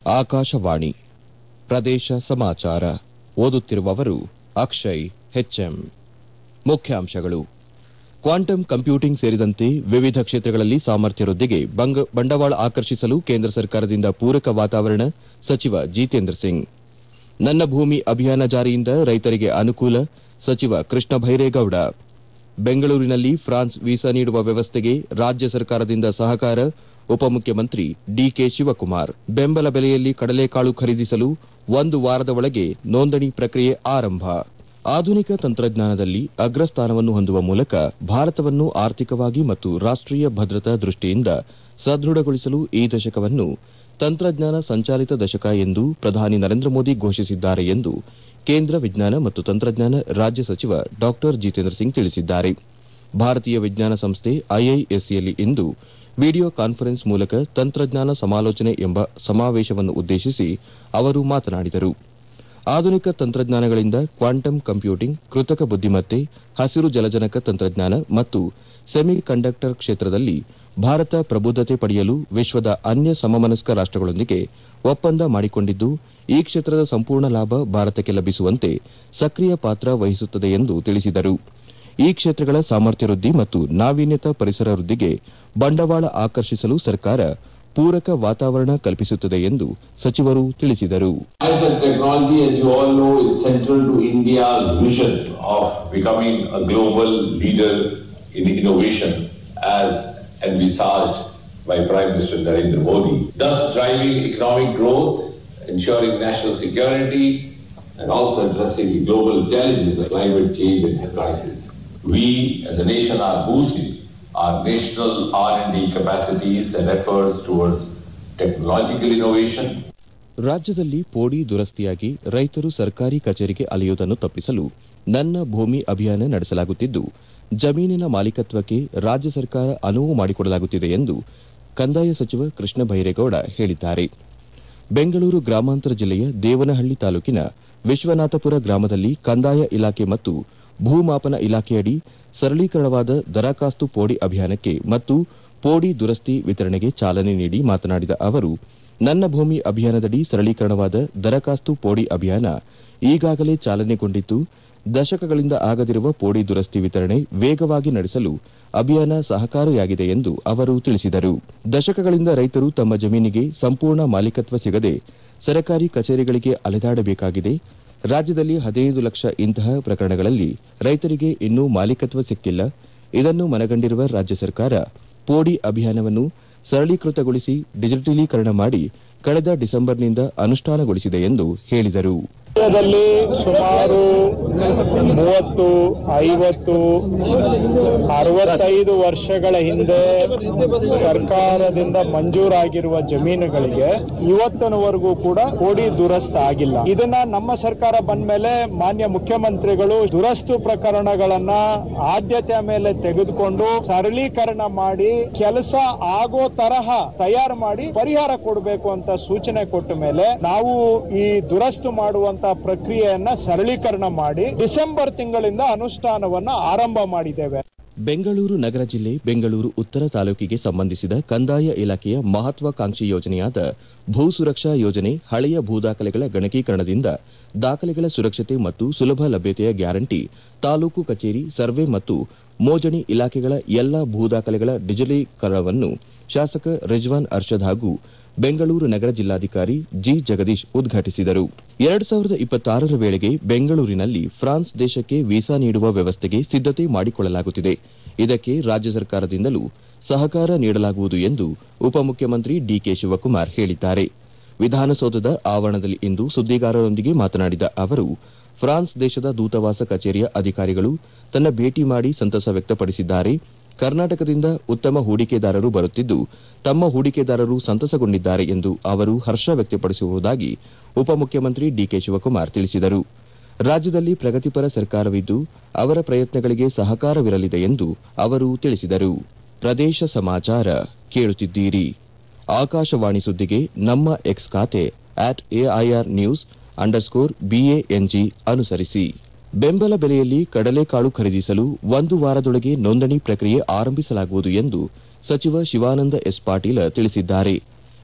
ಆಕಾಶವಾಣಿ ಪ್ರದೇಶ ಸಮಾಚಾರ ಓದುತ್ತಿರುವವರು ಅಕ್ಷಯ್ ಹೆಚ್ಎಂ ಮುಖ್ಯಾಂಶಗಳು ಕ್ವಾಂಟಮ್ ಕಂಪ್ಯೂಟಿಂಗ್ ಸೇರಿದಂತೆ ವಿವಿಧ ಕ್ಷೇತ್ರಗಳಲ್ಲಿ ಸಾಮರ್ಥ್ಯ ವೃದ್ದಿಗೆ ಬಂಡವಾಳ ಆಕರ್ಷಿಸಲು ಕೇಂದ್ರ ಸರ್ಕಾರದಿಂದ ಪೂರಕ ವಾತಾವರಣ ಸಚಿವ ಜಿತೇಂದ್ರ ಸಿಂಗ್ ನನ್ನ ಭೂಮಿ ಅಭಿಯಾನ ಜಾರಿಯಿಂದ ರೈತರಿಗೆ ಅನುಕೂಲ ಸಚಿವ ಕೃಷ್ಣ ಭೈರೇಗೌಡ ಬೆಂಗಳೂರಿನಲ್ಲಿ ಫ್ರಾನ್ಸ್ ವೀಸಾ ನೀಡುವ ವ್ಯವಸ್ಥೆಗೆ ರಾಜ್ಯ ಸರ್ಕಾರದಿಂದ ಸಹಕಾರ ಉಪಮುಖ್ಯಮಂತ್ರಿ ಡಿಕೆ ಶಿವಕುಮಾರ್ ಬೆಂಬಲ ಬೆಲೆಯಲ್ಲಿ ಕಡಲೆಕಾಳು ಖರೀದಿಸಲು ಒಂದು ವಾರದ ಒಳಗೆ ನೋಂದಣಿ ಪ್ರಕ್ರಿಯೆ ಆರಂಭ ಆಧುನಿಕ ತಂತ್ರಜ್ಞಾನದಲ್ಲಿ ಅಗ್ರಸ್ಥಾನವನ್ನು ಹೊಂದುವ ಮೂಲಕ ಭಾರತವನ್ನು ಆರ್ಥಿಕವಾಗಿ ಮತ್ತು ರಾಷ್ಟೀಯ ಭದ್ರತಾ ದೃಷ್ಟಿಯಿಂದ ಸದೃಢಗೊಳಿಸಲು ಈ ದಶಕವನ್ನು ತಂತ್ರಜ್ಞಾನ ಸಂಚಾಲಿತ ದಶಕ ಎಂದು ಪ್ರಧಾನಿ ನರೇಂದ್ರ ಮೋದಿ ಘೋಷಿಸಿದ್ದಾರೆ ಎಂದು ಕೇಂದ್ರ ವಿಜ್ಞಾನ ಮತ್ತು ತಂತ್ರಜ್ಞಾನ ರಾಜ್ಯ ಸಚಿವ ಡಾ ಜಿತೇಂದ್ರ ಸಿಂಗ್ ತಿಳಿಸಿದ್ದಾರೆ ಭಾರತೀಯ ವಿಜ್ಞಾನ ಸಂಸ್ಥೆ ಐಐಎಸ್ಸಿಯಲ್ಲಿ ಇಂದು ವಿಡಿಯೋ ಕಾನ್ಫರೆನ್ಸ್ ಮೂಲಕ ತಂತ್ರಜ್ಞಾನ ಸಮಾಲೋಚನೆ ಎಂಬ ಸಮಾವೇಶವನ್ನು ಉದ್ದೇಶಿಸಿ ಅವರು ಮಾತನಾಡಿದರು ಆಧುನಿಕ ತಂತ್ರಜ್ಞಾನಗಳಿಂದ ಕ್ವಾಂಟಮ್ ಕಂಪ್ಯೂಟಿಂಗ್ ಕೃತಕ ಬುದ್ದಿಮತ್ತೆ ಹಸಿರು ಜಲಜನಕ ತಂತ್ರಜ್ಞಾನ ಮತ್ತು ಸೆಮಿ ಕಂಡಕ್ಟರ್ ಕ್ಷೇತ್ರದಲ್ಲಿ ಭಾರತ ಪ್ರಬುದ್ದತೆ ಪಡೆಯಲು ವಿಶ್ವದ ಅನ್ಯ ಸಮಮನಸ್ಕ ರಾಷ್ಟಗಳೊಂದಿಗೆ ಒಪ್ಪಂದ ಮಾಡಿಕೊಂಡಿದ್ದು ಈ ಕ್ಷೇತ್ರದ ಸಂಪೂರ್ಣ ಲಾಭ ಭಾರತಕ್ಕೆ ಲಭಿಸುವಂತೆ ಸಕ್ರಿಯ ಪಾತ್ರ ವಹಿಸುತ್ತದೆ ಎಂದು ತಿಳಿಸಿದರು ಈ ಕ್ಷೇತ್ರಗಳ ಸಾಮರ್ಥ್ಯ ವೃದ್ದಿ ಮತ್ತು ನಾವೀನ್ಯತಾ ಪರಿಸರ ವೃದ್ದಿಗೆ ಬಂಡವಾಳ ಆಕರ್ಷಿಸಲು ಸರ್ಕಾರ ಪೂರಕ ವಾತಾವರಣ ಕಲ್ಪಿಸುತ್ತದೆ ಎಂದು ಸಚಿವರು ತಿಳಿಸಿದರು Science and technology, as you all know, is central to India's vision of becoming a global leader in innovation as envisaged by Prime Minister Narendra Modi, thus driving economic growth, ensuring national security, and also addressing the global challenges like climate change and health crisis. We as a nation are boosting our national R&D capacities and efforts towards technological innovation, ರಾಜ್ಯದಲ್ಲಿ ಪೋಡಿ ದುರಸ್ತಿಯಾಗಿ ರೈತರು ಸರ್ಕಾರಿ ಕಚೇರಿಗೆ ಅಲೆಯುವುದನ್ನು ತಪ್ಪಿಸಲು ನನ್ನ ಭೂಮಿ ಅಭಿಯಾನ ನಡೆಸಲಾಗುತ್ತಿದ್ದು ಜಮೀನಿನ ಮಾಲೀಕತ್ವಕ್ಕೆ ರಾಜ್ಯ ಸರ್ಕಾರ ಅನುವು ಮಾಡಿಕೊಡಲಾಗುತ್ತಿದೆ ಎಂದು ಕಂದಾಯ ಸಚಿವ ಕೃಷ್ಣ ಬೈರೇಗೌಡ ಹೇಳಿದ್ದಾರೆ ಬೆಂಗಳೂರು ಗ್ರಾಮಾಂತರ ಜಿಲ್ಲೆಯ ದೇವನಹಳ್ಳಿ ತಾಲೂಕಿನ ವಿಶ್ವನಾಥಪುರ ಗ್ರಾಮದಲ್ಲಿ ಕಂದಾಯ ಇಲಾಖೆ ಮತ್ತು ಭೂಮಾಪನ ಇಲಾಖೆಯಡಿ ಸರಳೀಕರಣವಾದ ದರಖಾಸ್ತು ಪೋಡಿ ಅಭಿಯಾನಕ್ಕೆ ಮತ್ತು ಪೋಡಿ ದುರಸ್ತಿ ವಿತರಣೆಗೆ ಚಾಲನೆ ನೀಡಿ ಮಾತನಾಡಿದ ಅವರು ನನ್ನ ಭೂಮಿ ಅಭಿಯಾನದಡಿ ಸರಳೀಕರಣವಾದ ದರಖಾಸ್ತು ಪೋಡಿ ಅಭಿಯಾನ ಈಗಾಗಲೇ ಚಾಲನೆಗೊಂಡಿದ್ದು ದಶಕಗಳಿಂದ ಆಗದಿರುವ ಪೋಡಿ ದುರಸ್ತಿ ವಿತರಣೆ ವೇಗವಾಗಿ ನಡೆಸಲು ಅಭಿಯಾನ ಸಹಕಾರಿಯಾಗಿದೆ ಎಂದು ಅವರು ತಿಳಿಸಿದರು ದಶಕಗಳಿಂದ ರೈತರು ತಮ್ಮ ಜಮೀನಿಗೆ ಸಂಪೂರ್ಣ ಮಾಲೀಕತ್ವ ಸಿಗದೆ ಸರಕಾರಿ ಕಚೇರಿಗಳಿಗೆ ಅಲೆದಾಡಬೇಕಾಗಿದೆ ರಾಜ್ಯದಲ್ಲಿ ಹದಿನೈದು ಲಕ್ಷ ಇಂತಹ ಪ್ರಕರಣಗಳಲ್ಲಿ ರೈತರಿಗೆ ಇನ್ನೂ ಮಾಲೀಕತ್ವ ಸಿಕ್ಕಿಲ್ಲ ಇದನ್ನು ಮನಗಂಡಿರುವ ರಾಜ್ಯ ಸರ್ಕಾರ ಪೋಡಿ ಅಭಿಯಾನವನ್ನು ಸರಳೀಕೃತಗೊಳಿಸಿ ಡಿಜಿಟಲೀಕರಣ ಮಾಡಿ ಕಳೆದ ಡಿಸೆಂಬರ್ನಿಂದ ಅನುಷ್ಠಾನಗೊಳಿಸಿದೆ ಎಂದು ಹೇಳಿದರು ರಾಜ್ಯದಲ್ಲಿ ಸುಮಾರು ಮೂವತ್ತು ಐವತ್ತು ಅರವತ್ತೈದು ವರ್ಷಗಳ ಹಿಂದೆ ಸರ್ಕಾರದಿಂದ ಮಂಜೂರಾಗಿರುವ ಜಮೀನುಗಳಿಗೆ ಇವತ್ತಿನವರೆಗೂ ಕೂಡ ಕೋಡಿ ದುರಸ್ತ ಆಗಿಲ್ಲ ಇದನ್ನ ನಮ್ಮ ಸರ್ಕಾರ ಬಂದ ಮೇಲೆ ಮಾನ್ಯ ಮುಖ್ಯಮಂತ್ರಿಗಳು ದುರಸ್ತು ಪ್ರಕರಣಗಳನ್ನ ಆದ್ಯತೆ ಮೇಲೆ ತೆಗೆದುಕೊಂಡು ಸರಳೀಕರಣ ಮಾಡಿ ಕೆಲಸ ಆಗೋ ತರಹ ತಯಾರು ಮಾಡಿ ಪರಿಹಾರ ಕೊಡಬೇಕು ಅಂತ ಸೂಚನೆ ಕೊಟ್ಟ ಮೇಲೆ ನಾವು ಈ ದುರಸ್ತು ಮಾಡುವಂತ ಪ್ರಕ್ರಿಯೆಯನ್ನ ಸರಳೀಕರಣ ಮಾಡಿ ಡಿಸೆಂಬರ್ ತಿಂಗಳಿಂದ ಅನುಷ್ಠಾನವನ್ನ ಆರಂಭ ಮಾಡಿದ್ದೇವೆ ಬೆಂಗಳೂರು ನಗರ ಜಿಲ್ಲೆ ಬೆಂಗಳೂರು ಉತ್ತರ ತಾಲೂಕಿಗೆ ಸಂಬಂಧಿಸಿದ ಕಂದಾಯ ಇಲಾಖೆಯ ಮಹತ್ವಾಕಾಂಕ್ಷಿ ಯೋಜನೆಯಾದ ಭೂ ಸುರಕ್ಷಾ ಯೋಜನೆ ಹಳೆಯ ಭೂದಾಖಲೆಗಳ ಗಣಕೀಕರಣದಿಂದ ದಾಖಲೆಗಳ ಸುರಕ್ಷತೆ ಮತ್ತು ಸುಲಭ ಲಭ್ಯತೆಯ ಗ್ಯಾರಂಟಿ ತಾಲೂಕು ಕಚೇರಿ ಸರ್ವೆ ಮತ್ತು ಮೋಜಣಿ ಇಲಾಖೆಗಳ ಎಲ್ಲಾ ಭೂದಾಖಲೆಗಳ ಡಿಜಿಟಲೀಕರಣವನ್ನು ಶಾಸಕ ರಿಜ್ವಾನ್ ಅರ್ಷದ್ ಹಾಗೂ ಬೆಂಗಳೂರು ನಗರ ಜಿಲ್ಲಾಧಿಕಾರಿ ಜಿ ಜಗದೀಶ್ ಉದ್ಘಾಟಿಸಿದರು ಎರಡು ಸಾವಿರದ ಇಪ್ಪತ್ತಾರರ ವೇಳೆಗೆ ಬೆಂಗಳೂರಿನಲ್ಲಿ ಫ್ರಾನ್ಸ್ ದೇಶಕ್ಕೆ ವೀಸಾ ನೀಡುವ ವ್ಯವಸ್ಥೆಗೆ ಸಿದ್ದತೆ ಮಾಡಿಕೊಳ್ಳಲಾಗುತ್ತಿದೆ ಇದಕ್ಕೆ ರಾಜ್ಯ ಸರ್ಕಾರದಿಂದಲೂ ಸಹಕಾರ ನೀಡಲಾಗುವುದು ಎಂದು ಉಪಮುಖ್ಯಮಂತ್ರಿ ಡಿಕೆ ಶಿವಕುಮಾರ್ ಹೇಳಿದ್ದಾರೆ ವಿಧಾನಸೌಧದ ಆವರಣದಲ್ಲಿ ಇಂದು ಸುದ್ದಿಗಾರರೊಂದಿಗೆ ಮಾತನಾಡಿದ ಅವರು ಫ್ರಾನ್ಸ್ ದೇಶದ ದೂತಾವಾಸ ಕಚೇರಿಯ ಅಧಿಕಾರಿಗಳು ತನ್ನ ಭೇಟಿ ಮಾಡಿ ಸಂತಸ ವ್ಯಕ್ತಪಡಿಸಿದ್ದಾರೆ ಕರ್ನಾಟಕದಿಂದ ಉತ್ತಮ ಹೂಡಿಕೆದಾರರು ಬರುತ್ತಿದ್ದು ತಮ್ಮ ಹೂಡಿಕೆದಾರರು ಸಂತಸಗೊಂಡಿದ್ದಾರೆ ಎಂದು ಅವರು ಹರ್ಷ ವ್ಯಕ್ತಪಡಿಸಿರುವುದಾಗಿ ಉಪಮುಖ್ಯಮಂತ್ರಿ ಡಿಕೆ ಶಿವಕುಮಾರ್ ತಿಳಿಸಿದರು ರಾಜ್ಯದಲ್ಲಿ ಪ್ರಗತಿಪರ ಸರ್ಕಾರವಿದ್ದು ಅವರ ಪ್ರಯತ್ನಗಳಿಗೆ ಸಹಕಾರವಿರಲಿದೆ ಎಂದು ಅವರು ತಿಳಿಸಿದರು ಪ್ರದೇಶ ಸಮಾಚಾರ ಕೇಳುತ್ತಿದ್ದೀರಿ ಆಕಾಶವಾಣಿ ಸುದ್ದಿಗೆ ನಮ್ಮ ಎಕ್ಸ್ ಖಾತೆ at AIR news underscore BANG ಅನುಸರಿಸಿ ಬೆಂಬಲ ಬೆಲೆಯಲ್ಲಿ ಕಡಲೆಕಾಳು ಖರೀದಿಸಲು ಒಂದು ವಾರದೊಳಗೆ ನೋಂದಣಿ ಪ್ರಕ್ರಿಯೆ ಆರಂಭಿಸಲಾಗುವುದು ಎಂದು ಸಚಿವ ಶಿವಾನಂದ ಎಸ್ ಪಾಟೀಲ ತಿಳಿಸಿದ್ದಾರೆ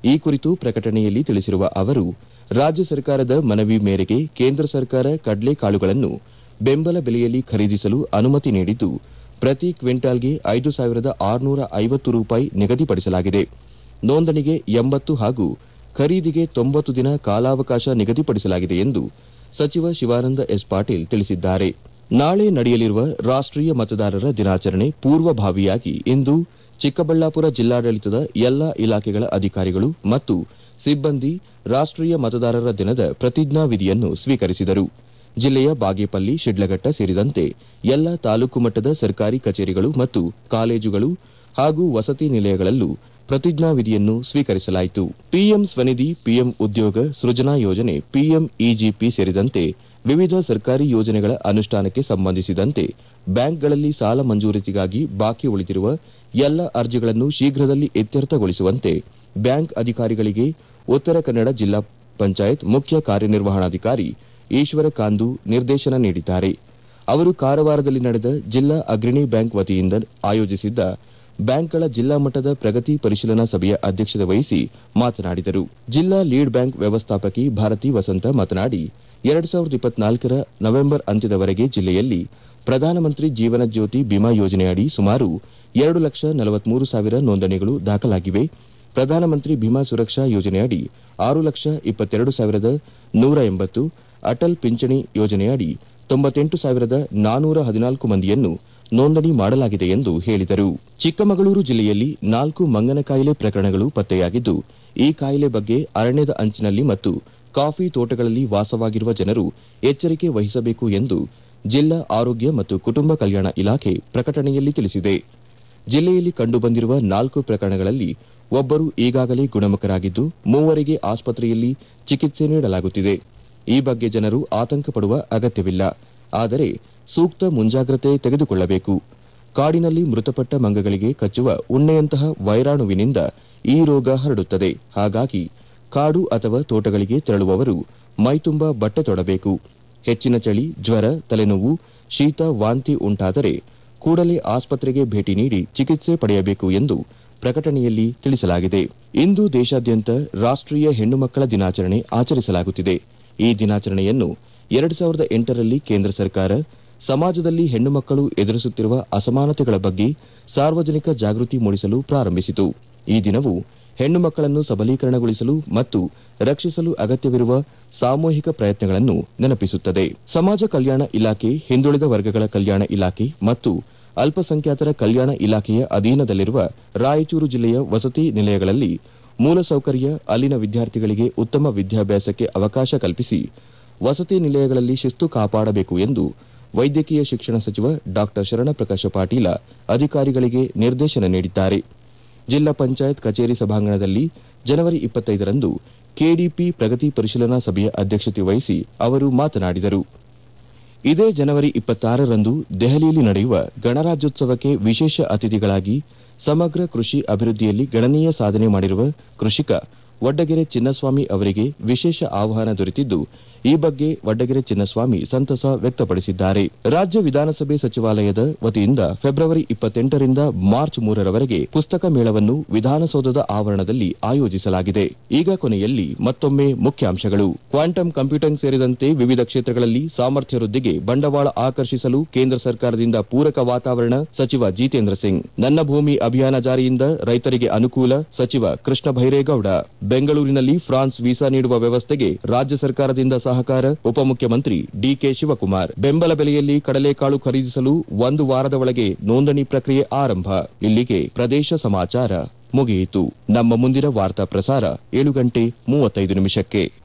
ಈ ಕುರಿತು ಪ್ರಕಟಣೆಯಲ್ಲಿ ತಿಳಿಸಿರುವ ಅವರು ರಾಜ್ಯ ಸರ್ಕಾರದ ಮನವಿ ಮೇರೆಗೆ ಕೇಂದ್ರ ಸರ್ಕಾರ ಕಡಲೆಕಾಳುಗಳನ್ನು ಬೆಂಬಲ ಬೆಲೆಯಲ್ಲಿ ಖರೀದಿಸಲು ಅನುಮತಿ ನೀಡಿದ್ದು ಪ್ರತಿ ಕ್ವಿಂಟಾಲ್ಗೆ ಐದು ಸಾವಿರದ ಆರುನೂರ ಐವತ್ತು ರೂಪಾಯಿ ನಿಗದಿಪಡಿಸಲಾಗಿದೆ ನೋಂದಣಿಗೆ ಎಂಬತ್ತು ಹಾಗೂ ಖರೀದಿಗೆ ತೊಂಬತ್ತು ದಿನ ಕಾಲಾವಕಾಶ ನಿಗದಿಪಡಿಸಲಾಗಿದೆ ಎಂದು ಸಚಿವ ಶಿವಾನಂದ ಎಸ್ ಪಾಟೀಲ್ ತಿಳಿಸಿದ್ದಾರೆ ನಾಳೆ ನಡೆಯಲಿರುವ ರಾಷ್ಟೀಯ ಮತದಾರರ ದಿನಾಚರಣೆ ಪೂರ್ವಭಾವಿಯಾಗಿ ಇಂದು ಚಿಕ್ಕಬಳ್ಳಾಪುರ ಜಿಲ್ಲಾಡಳಿತದ ಎಲ್ಲಾ ಇಲಾಖೆಗಳ ಅಧಿಕಾರಿಗಳು ಮತ್ತು ಸಿಬ್ಬಂದಿ ರಾಷ್ಟೀಯ ಮತದಾರರ ದಿನದ ಪ್ರತಿಜ್ಞಾ ವಿಧಿಯನ್ನು ಸ್ವೀಕರಿಸಿದರು ಜಿಲ್ಲೆಯ ಬಾಗೇಪಲ್ಲಿ ಶಿಡ್ಲಘಟ್ಟ ಸೇರಿದಂತೆ ಎಲ್ಲ ತಾಲೂಕು ಮಟ್ಟದ ಸರ್ಕಾರಿ ಕಚೇರಿಗಳು ಮತ್ತು ಕಾಲೇಜುಗಳು ಹಾಗೂ ವಸತಿ ನಿಲಯಗಳಲ್ಲೂ ಪ್ರತಿಜ್ಞಾ ವಿಧಿಯನ್ನು ಸ್ವೀಕರಿಸಲಾಯಿತು ಪಿಎಂ ಸ್ವನಿಧಿ ಪಿಎಂ ಉದ್ಯೋಗ ಸೃಜನಾ ಯೋಜನೆ ಪಿಎಂ ಇಜಿಪಿ ಸೇರಿದಂತೆ ವಿವಿಧ ಸರ್ಕಾರಿ ಯೋಜನೆಗಳ ಅನುಷ್ಠಾನಕ್ಕೆ ಸಂಬಂಧಿಸಿದಂತೆ ಬ್ಯಾಂಕ್ಗಳಲ್ಲಿ ಸಾಲ ಮಂಜೂರಾತಿಗಾಗಿ ಬಾಕಿ ಉಳಿದಿರುವ ಎಲ್ಲ ಅರ್ಜಿಗಳನ್ನು ಶೀಘ್ರದಲ್ಲಿ ಇತ್ಯರ್ಥಗೊಳಿಸುವಂತೆ ಬ್ಯಾಂಕ್ ಅಧಿಕಾರಿಗಳಿಗೆ ಉತ್ತರ ಕನ್ನಡ ಜಿಲ್ಲಾ ಪಂಚಾಯತ್ ಮುಖ್ಯ ಕಾರ್ಯನಿರ್ವಹಣಾಧಿಕಾರಿ ಈಶ್ವರ ಕಾಂದು ನಿರ್ದೇಶನ ನೀಡಿದ್ದಾರೆ ಅವರು ಕಾರವಾರದಲ್ಲಿ ನಡೆದ ಜಿಲ್ಲಾ ಅಗ್ರಣಿ ಬ್ಯಾಂಕ್ ವತಿಯಿಂದ ಆಯೋಜಿಸಿದ್ದ ಬ್ಯಾಂಕ್ಗಳ ಜಿಲ್ಲಾ ಮಟ್ಟದ ಪ್ರಗತಿ ಪರಿಶೀಲನಾ ಸಭೆಯ ಅಧ್ಯಕ್ಷತೆ ವಹಿಸಿ ಮಾತನಾಡಿದರು ಜಿಲ್ಲಾ ಲೀಡ್ ಬ್ಯಾಂಕ್ ವ್ಯವಸ್ಥಾಪಕಿ ಭಾರತಿ ವಸಂತ ಮಾತನಾಡಿ ಎರಡು ಸಾವಿರದ ಇಪ್ಪತ್ನಾಲ್ಕರ ನವೆಂಬರ್ ಅಂತ್ಯದವರೆಗೆ ಜಿಲ್ಲೆಯಲ್ಲಿ ಪ್ರಧಾನಮಂತ್ರಿ ಜೀವನ ಜ್ಯೋತಿ ಬಿಮಾ ಯೋಜನೆಯಡಿ ಸುಮಾರು ಎರಡು ಲಕ್ಷ ನಲವತ್ಮೂರು ಸಾವಿರ ನೋಂದಣಿಗಳು ದಾಖಲಾಗಿವೆ ಪ್ರಧಾನಮಂತ್ರಿ ಭೀಮಾ ಸುರಕ್ಷಾ ಯೋಜನೆಯಡಿ ಆರು ಲಕ್ಷ ಇಪ್ಪತ್ತೆರಡು ಸಾವಿರದ ನೂರ ಎಂಬತ್ತು ಅಟಲ್ ಪಿಂಚಣಿ ಯೋಜನೆಯಡಿ ತೊಂಬತ್ತೆಂಟು ಸಾವಿರದ ನಾನೂರ ಹದಿನಾಲ್ಕು ಮಂದಿಯನ್ನು ನೋಂದಣಿ ಮಾಡಲಾಗಿದೆ ಎಂದು ಹೇಳಿದರು ಚಿಕ್ಕಮಗಳೂರು ಜಿಲ್ಲೆಯಲ್ಲಿ ನಾಲ್ಕು ಮಂಗನ ಕಾಯಿಲೆ ಪ್ರಕರಣಗಳು ಪತ್ತೆಯಾಗಿದ್ದು ಈ ಕಾಯಿಲೆ ಬಗ್ಗೆ ಅರಣ್ಯದ ಅಂಚಿನಲ್ಲಿ ಮತ್ತು ಕಾಫಿ ತೋಟಗಳಲ್ಲಿ ವಾಸವಾಗಿರುವ ಜನರು ಎಚ್ಚರಿಕೆ ವಹಿಸಬೇಕು ಎಂದು ಜಿಲ್ಲಾ ಆರೋಗ್ಯ ಮತ್ತು ಕುಟುಂಬ ಕಲ್ಯಾಣ ಇಲಾಖೆ ಪ್ರಕಟಣೆಯಲ್ಲಿ ತಿಳಿಸಿದೆ ಜಿಲ್ಲೆಯಲ್ಲಿ ಕಂಡುಬಂದಿರುವ ನಾಲ್ಕು ಪ್ರಕರಣಗಳಲ್ಲಿ ಒಬ್ಬರು ಈಗಾಗಲೇ ಗುಣಮುಖರಾಗಿದ್ದು ಮೂವರಿಗೆ ಆಸ್ಪತ್ರೆಯಲ್ಲಿ ಚಿಕಿತ್ಸೆ ನೀಡಲಾಗುತ್ತಿದೆ ಈ ಬಗ್ಗೆ ಜನರು ಆತಂಕ ಪಡುವ ಅಗತ್ಯವಿಲ್ಲ ಆದರೆ ಸೂಕ್ತ ಮುಂಜಾಗ್ರತೆ ತೆಗೆದುಕೊಳ್ಳಬೇಕು ಕಾಡಿನಲ್ಲಿ ಮೃತಪಟ್ಟ ಮಂಗಗಳಿಗೆ ಕಚ್ಚುವ ಉಣ್ಣೆಯಂತಹ ವೈರಾಣುವಿನಿಂದ ಈ ರೋಗ ಹರಡುತ್ತದೆ ಹಾಗಾಗಿ ಕಾಡು ಅಥವಾ ತೋಟಗಳಿಗೆ ತೆರಳುವವರು ಮೈತುಂಬಾ ಬಟ್ಟೆ ತೊಡಬೇಕು ಹೆಚ್ಚಿನ ಚಳಿ ಜ್ವರ ತಲೆನೋವು ಶೀತ ವಾಂತಿ ಉಂಟಾದರೆ ಕೂಡಲೇ ಆಸ್ಪತ್ರೆಗೆ ಭೇಟಿ ನೀಡಿ ಚಿಕಿತ್ಸೆ ಪಡೆಯಬೇಕು ಎಂದು ಪ್ರಕಟಣೆಯಲ್ಲಿ ತಿಳಿಸಲಾಗಿದೆ ಇಂದು ದೇಶಾದ್ಯಂತ ರಾಷ್ಟೀಯ ಹೆಣ್ಣು ಮಕ್ಕಳ ದಿನಾಚರಣೆ ಆಚರಿಸಲಾಗುತ್ತಿದೆ ಈ ದಿನಾಚರಣೆಯನ್ನು ಎರಡು ಸಾವಿರದ ಎಂಟರಲ್ಲಿ ಕೇಂದ್ರ ಸರ್ಕಾರ ಸಮಾಜದಲ್ಲಿ ಹೆಣ್ಣು ಮಕ್ಕಳು ಎದುರಿಸುತ್ತಿರುವ ಅಸಮಾನತೆಗಳ ಬಗ್ಗೆ ಸಾರ್ವಜನಿಕ ಜಾಗೃತಿ ಮೂಡಿಸಲು ಪ್ರಾರಂಭಿಸಿತು ಈ ದಿನವು ಹೆಣ್ಣು ಮಕ್ಕಳನ್ನು ಸಬಲೀಕರಣಗೊಳಿಸಲು ಮತ್ತು ರಕ್ಷಿಸಲು ಅಗತ್ಯವಿರುವ ಸಾಮೂಹಿಕ ಪ್ರಯತ್ನಗಳನ್ನು ನೆನಪಿಸುತ್ತದೆ ಸಮಾಜ ಕಲ್ಯಾಣ ಇಲಾಖೆ ಹಿಂದುಳಿದ ವರ್ಗಗಳ ಕಲ್ಯಾಣ ಇಲಾಖೆ ಮತ್ತು ಅಲ್ಪಸಂಖ್ಯಾತರ ಕಲ್ಯಾಣ ಇಲಾಖೆಯ ಅಧೀನದಲ್ಲಿರುವ ರಾಯಚೂರು ಜಿಲ್ಲೆಯ ವಸತಿ ನಿಲಯಗಳಲ್ಲಿ ಮೂಲಸೌಕರ್ಯ ಅಲ್ಲಿನ ವಿದ್ಯಾರ್ಥಿಗಳಿಗೆ ಉತ್ತಮ ವಿದ್ಯಾಭ್ಯಾಸಕ್ಕೆ ಅವಕಾಶ ಕಲ್ಪಿಸಿ ವಸತಿ ನಿಲಯಗಳಲ್ಲಿ ಶಿಸ್ತು ಕಾಪಾಡಬೇಕು ಎಂದು ವೈದ್ಯಕೀಯ ಶಿಕ್ಷಣ ಸಚಿವ ಡಾ ಶರಣಪ್ರಕಾಶ ಪಾಟೀಲ ಅಧಿಕಾರಿಗಳಿಗೆ ನಿರ್ದೇಶನ ನೀಡಿದ್ದಾರೆ ಜಿಲ್ಲಾ ಪಂಚಾಯತ್ ಕಚೇರಿ ಸಭಾಂಗಣದಲ್ಲಿ ಜನವರಿ ಇಪ್ಪತ್ತೈದರಂದು ಕೆಡಿಪಿ ಪ್ರಗತಿ ಪರಿಶೀಲನಾ ಸಭೆಯ ಅಧ್ಯಕ್ಷತೆ ವಹಿಸಿ ಅವರು ಮಾತನಾಡಿದರು ಇದೇ ಜನವರಿ ಇಪ್ಪತ್ತಾರರಂದು ದೆಹಲಿಯಲ್ಲಿ ನಡೆಯುವ ಗಣರಾಜ್ಯೋತ್ಸವಕ್ಕೆ ವಿಶೇಷ ಅತಿಥಿಗಳಾಗಿ ಸಮಗ್ರ ಕೃಷಿ ಅಭಿವೃದ್ಧಿಯಲ್ಲಿ ಗಣನೀಯ ಸಾಧನೆ ಮಾಡಿರುವ ಕೃಷಿಕ ವಡ್ಡಗೆರೆ ಚಿನ್ನಸ್ವಾಮಿ ಅವರಿಗೆ ವಿಶೇಷ ಆಹ್ವಾನ ದೊರೆತಿದ್ದು ಈ ಬಗ್ಗೆ ವಡ್ಡಗೆರೆ ಚಿನ್ನಸ್ವಾಮಿ ಸಂತಸ ವ್ಯಕ್ತಪಡಿಸಿದ್ದಾರೆ ರಾಜ್ಯ ವಿಧಾನಸಭೆ ಸಚಿವಾಲಯದ ವತಿಯಿಂದ ಫೆಬ್ರವರಿ ಇಪ್ಪತ್ತೆಂಟರಿಂದ ಮಾರ್ಚ್ ಮೂರರವರೆಗೆ ಪುಸ್ತಕ ಮೇಳವನ್ನು ವಿಧಾನಸೌಧದ ಆವರಣದಲ್ಲಿ ಆಯೋಜಿಸಲಾಗಿದೆ ಈಗ ಕೊನೆಯಲ್ಲಿ ಮತ್ತೊಮ್ಮೆ ಮುಖ್ಯಾಂಶಗಳು ಕ್ವಾಂಟಮ್ ಕಂಪ್ಯೂಟಿಂಗ್ ಸೇರಿದಂತೆ ವಿವಿಧ ಕ್ಷೇತ್ರಗಳಲ್ಲಿ ಸಾಮರ್ಥ್ಯ ವೃದ್ಧಿಗೆ ಬಂಡವಾಳ ಆಕರ್ಷಿಸಲು ಕೇಂದ್ರ ಸರ್ಕಾರದಿಂದ ಪೂರಕ ವಾತಾವರಣ ಸಚಿವ ಜಿತೇಂದ್ರ ಸಿಂಗ್ ನನ್ನ ಭೂಮಿ ಅಭಿಯಾನ ಜಾರಿಯಿಂದ ರೈತರಿಗೆ ಅನುಕೂಲ ಸಚಿವ ಕೃಷ್ಣ ಭೈರೇಗೌಡ ಬೆಂಗಳೂರಿನಲ್ಲಿ ಫ್ರಾನ್ಸ್ ವೀಸಾ ನೀಡುವ ವ್ಯವಸ್ಥೆಗೆ ರಾಜ್ಯ ಸರ್ಕಾರದಿಂದ ಸಹಕಾರ ಉಪಮುಖ್ಯಮಂತ್ರಿ ಡಿಕೆ ಶಿವಕುಮಾರ್ ಬೆಂಬಲ ಬೆಲೆಯಲ್ಲಿ ಕಡಲೆಕಾಳು ಖರೀದಿಸಲು ಒಂದು ವಾರದ ಒಳಗೆ ನೋಂದಣಿ ಪ್ರಕ್ರಿಯೆ ಆರಂಭ ಇಲ್ಲಿಗೆ ಪ್ರದೇಶ ಸಮಾಚಾರ ಮುಗಿಯಿತು ನಮ್ಮ ಮುಂದಿನ ವಾರ್ತಾ ಪ್ರಸಾರ ಏಳು ಗಂಟೆ ಮೂವತ್ತೈದು ನಿಮಿಷಕ್ಕೆ